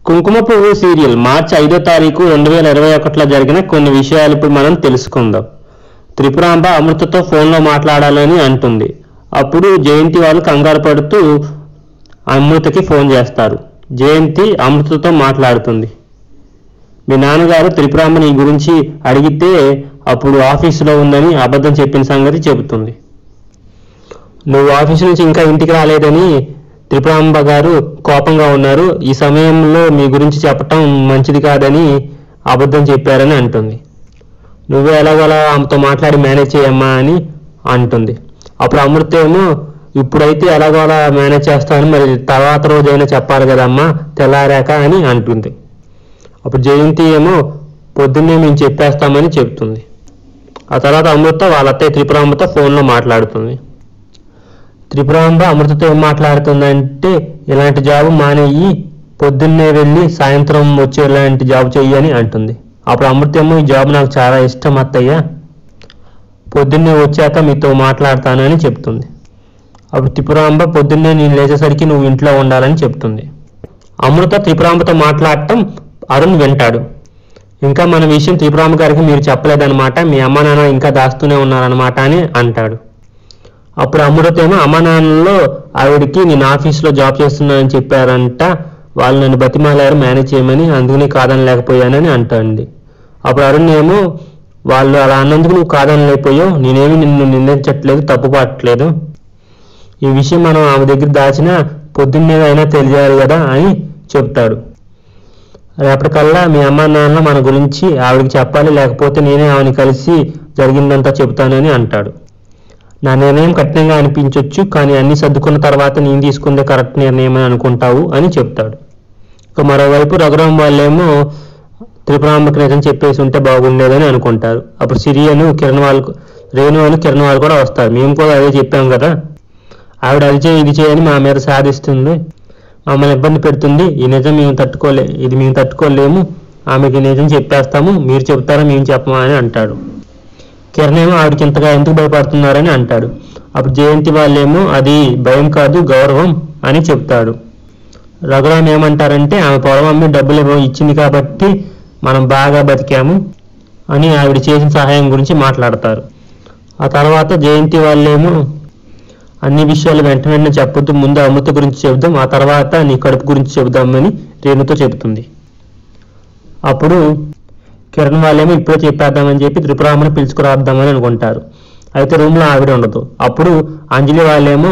కుంకుమ పువ్వు సీరియల్ మార్చి ఐదో తారీఖు రెండు వేల ఇరవై ఒకటిలో జరిగిన కొన్ని విషయాలు ఇప్పుడు మనం తెలుసుకుందాం త్రిపురాంబ అమృతతో ఫోన్లో మాట్లాడాలని అంటుంది అప్పుడు జయంతి వాళ్ళు కంగారు పడుతూ అమృతకి ఫోన్ చేస్తారు జయంతి అమృతతో మాట్లాడుతుంది మీ నాన్నగారు త్రిపురాంబ నీ గురించి అడిగితే అప్పుడు ఆఫీసులో ఉందని అబద్ధం చెప్పిన సంగతి చెబుతుంది నువ్వు ఆఫీసు నుంచి ఇంకా ఇంటికి రాలేదని త్రిపురాంబ గారు కోపంగా ఉన్నారు ఈ సమయంలో మీ గురించి చెప్పటం మంచిది కాదని అబద్ధం చెప్పారని అంటుంది నువ్వు ఎలాగోలా ఆమెతో మాట్లాడి మేనేజ్ చేయమ్మా అని అంటుంది అప్పుడు అమృత ఏమో ఇప్పుడైతే ఎలాగోలా మేనేజ్ చేస్తాను మరి తర్వాత రోజైనా చెప్పాలి కదమ్మా తెల్లారాక అని అంటుంది అప్పుడు జయంతి ఏమో పొద్దున్నే మేము చెప్పేస్తామని చెప్తుంది ఆ తర్వాత అమృత వాళ్ళ అత్తయ్య త్రిపురాంబతో ఫోన్లో మాట్లాడుతుంది త్రిపురాంబ అమృతతో ఏం మాట్లాడుతుందంటే ఇలాంటి జాబ్ మానేయి పొద్దున్నే వెళ్ళి సాయంత్రం వచ్చి ఇలాంటి జాబ్ చెయ్యని అంటుంది అప్పుడు అమృత ఏమో ఈ జాబ్ నాకు చాలా ఇష్టం అత్తయ్య పొద్దున్నే వచ్చాక మీతో మాట్లాడతానని చెప్తుంది అప్పుడు త్రిపురాంబ పొద్దున్నే నేను లేచేసరికి నువ్వు ఇంట్లో ఉండాలని చెప్తుంది అమృత త్రిపురాంబతో మాట్లాడటం అరుణ్ వింటాడు ఇంకా మన విషయం త్రిపురాంబ గారికి మీరు చెప్పలేదన్నమాట మీ అమ్మ నాన్న ఇంకా దాస్తూనే ఉన్నారన్నమాట అని అంటాడు అప్పుడు అమృత ఏమో అమ్మ నాన్నలో ఆవిడకి నేను ఆఫీస్లో జాబ్ చేస్తున్నానని చెప్పారంట వాళ్ళు నన్ను బతిమాలారు మేనేజ్ చేయమని అందుకని కాదనలేకపోయానని అంటుంది అప్పుడు అరుణ్ ఏమో వాళ్ళు అలా అన్నందుకు నువ్వు కాదనలేకపోయావు నేనేమి నిన్ను నిందించట్లేదు తప్పు పట్టలేదు ఈ విషయం మనం ఆమె దగ్గర దాచిన పొద్దున్నే అయినా తెలియాలి కదా అని చెప్తాడు రేపటికల్లా మీ అమ్మ నాన్న మన గురించి ఆవిడకి చెప్పాలి లేకపోతే నేనే ఆమెని కలిసి జరిగిందంతా చెబుతానని అంటాడు నా నిర్ణయం కఠినంగా అనిపించవచ్చు కానీ అన్ని సర్దుకున్న తర్వాత నేను తీసుకుందే కరెక్ట్ నిర్ణయం అని అనుకుంటావు అని చెప్తాడు ఇక మరోవైపు రఘురాం వాళ్ళేమో త్రిపురాంబకి నిజం చెప్పేసి ఉంటే బాగుండేదని అనుకుంటారు అప్పుడు సిరియను కిరణ్ వాళ్ళు రేణు అని కిరణ్ వాళ్ళు కూడా వస్తారు మేము కూడా అదే చెప్పాం కదా ఆవిడ అది చేయి ఇది చేయని మా మీద సాధిస్తుంది మమ్మల్ని ఇబ్బంది పెడుతుంది ఈ నిజం మేము తట్టుకోలే ఇది మేము తట్టుకోలేము ఆమెకి నిజం చెప్పేస్తాము మీరు చెప్తారా మేము చెప్పమా అని అంటాడు కిరణ్ ఏమో ఆవిడకి ఇంతగా ఎందుకు భయపడుతున్నారని అంటాడు అప్పుడు జయంతి వాళ్ళేమో అది భయం కాదు గౌరవం అని చెప్తాడు రఘురామ్ ఏమంటారంటే ఆమె పొలం అమ్మి డబ్బులు ఏమో ఇచ్చింది కాబట్టి మనం బాగా బతికాము అని ఆవిడ చేసిన సహాయం గురించి మాట్లాడతారు ఆ తర్వాత జయంతి వాళ్ళేమో అన్ని విషయాలు వెంట వెంటనే చెప్పొద్దు ముందు అమృత గురించి చెబుదాం ఆ తర్వాత నీ కడుపు గురించి చెబుదామని రేణుతో చెబుతుంది అప్పుడు కిరణ్ వాళ్ళేమో ఇప్పుడే చెప్పేద్దామని చెప్పి త్రిపురామని పిలుచుకురాద్దామని అనుకుంటారు అయితే రూమ్లో ఆవిడ ఉండదు అప్పుడు అంజలి వాళ్ళేమో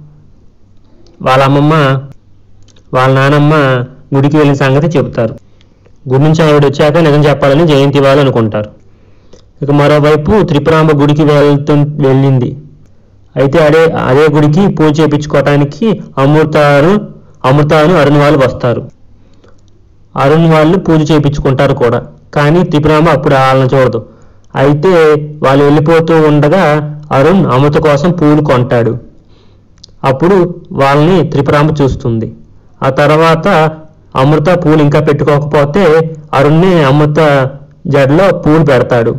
వాళ్ళ అమ్మమ్మ వాళ్ళ నానమ్మ గుడికి వెళ్ళిన సంగతి చెబుతారు గుడి నుంచి ఆవిడ వచ్చాక నిజం చెప్పాలని జయంతి వాళ్ళు అనుకుంటారు ఇక మరోవైపు త్రిపురాంబ గుడికి వెళ్తు వెళ్ళింది అయితే అదే అదే గుడికి పూజ చేయించుకోవటానికి అమృతారు అమృతాను అరుణ్ వాళ్ళు వస్తారు అరుణ్ వాళ్ళు పూజ చేయించుకుంటారు కూడా కానీ త్రిపురాంబ అప్పుడు వాళ్ళని చూడదు అయితే వాళ్ళు వెళ్ళిపోతూ ఉండగా అరుణ్ అమృత కోసం పూలు కొంటాడు అప్పుడు వాళ్ళని త్రిపురాంబ చూస్తుంది ఆ తర్వాత అమృత పూలు ఇంకా పెట్టుకోకపోతే అరుణ్ని అమృత జడలో పూలు పెడతాడు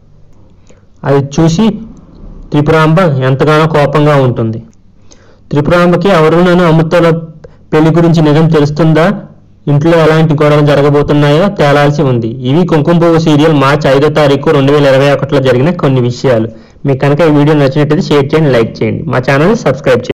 అది చూసి త్రిపురాంబ ఎంతగానో కోపంగా ఉంటుంది త్రిపురాంబకి అరుణను అమృతల పెళ్లి గురించి నిజం తెలుస్తుందా ఇంట్లో ఎలాంటి గొడవలు జరగబోతున్నాయో తేలాల్సి ఉంది ఇవి కుంకుమ పువ్వు సీరియల్ మార్చి ఐదో తారీఖు రెండు వేల ఇరవై ఒకటిలో జరిగిన కొన్ని విషయాలు మీకు కనుక ఈ వీడియో నచ్చినట్టయితే షేర్ చేయండి లైక్ చేయండి మా ఛానల్ని సబ్స్క్రైబ్ చేయండి